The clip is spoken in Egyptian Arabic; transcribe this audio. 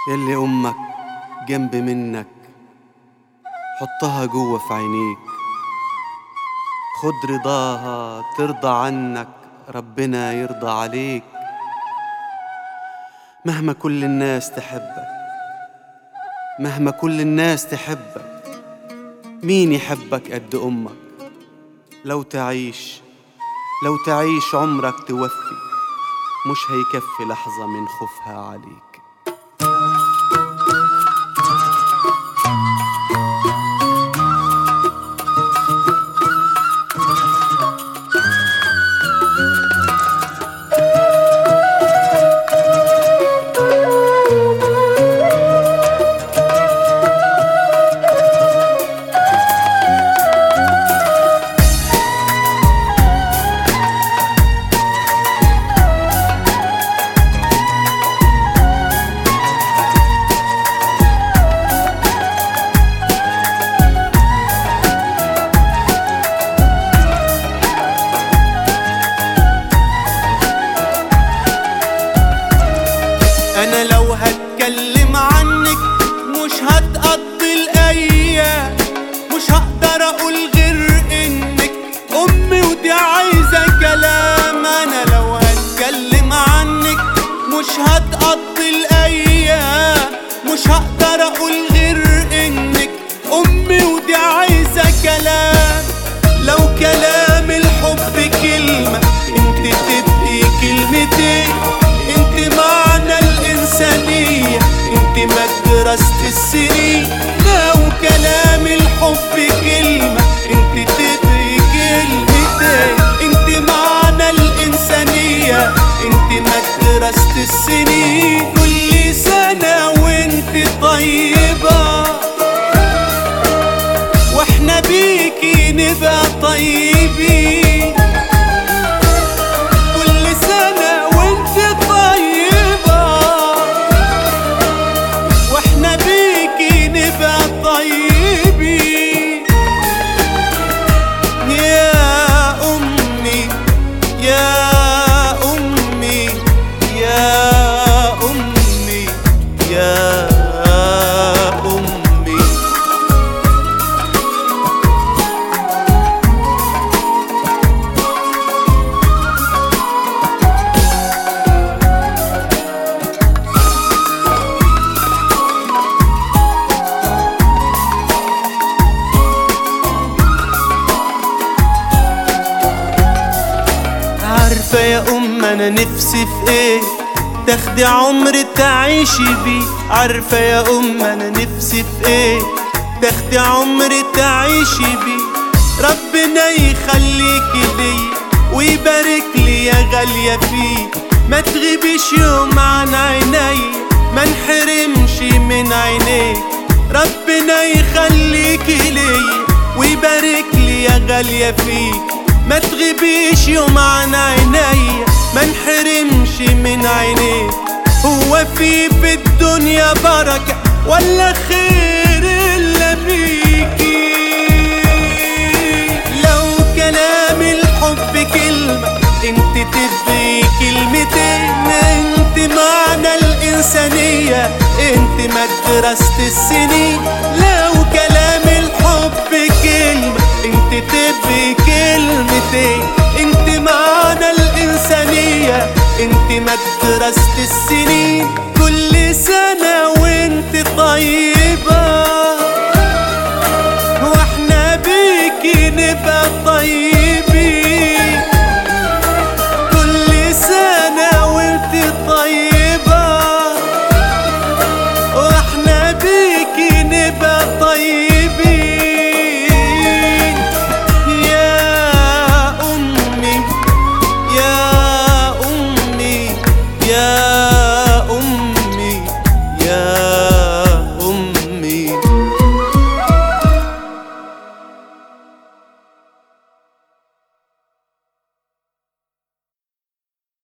يلي أمك جنب منك حطها جوه في عينيك خد رضاها ترضى عنك ربنا يرضى عليك مهما كل الناس تحبك مهما كل الناس تحبك مين يحبك قد أمك لو تعيش لو تعيش عمرك توفي مش هيكفي لحظة من خوفها عليك انا لو هتكلم عنك مش هتقضي الايام مش هقدر اقول غير انك امي ودي عايزه كلام انا لو هتكلم عنك مش هتقضي الايام مش هقدر اقول غير انك امي ودي عايزه كلام لو كلام الحب كلمه انت تبقي كلمتين انت معنى الانسانيه انت مدرسه السنين لو كلام الحب كلمه انت تبقي كلمتين انت معنى الانسانيه انت مدرسه السنين كل سنه وانت طيبه واحنا بيكي نبقى طيبين كل سنة وانت طيبة واحنا بيكي نبقى طيبين يا أمي يا أمي يا أمي يا أمي عارفة يا أم أنا نفسي في إيه تاخدي عمر تعيشي بيه عارفة يا أم أنا نفسي في إيه تاخدي عمر تعيشي بيه ربنا يخليكي ليا ويبارك لي يا غالية فيه ما تغيبيش يوم عن عيني ما نحرمش من عينيك ربنا يخليكي ليا ويبارك لي يا غالية فيك ما تغيبيش يوم عن عيني ما نحرمش من عينيك هو في في الدنيا بركة ولا خير إلا بيكي لو كلام الحب كلمة انت تبقي كلمتين انت معنى الإنسانية انت مدرسة السنين لو كلام الحب كلمة انت تبقي كلمتين انت معنى الإنسانية انت مدرسة السنين كل سنة وانت طيب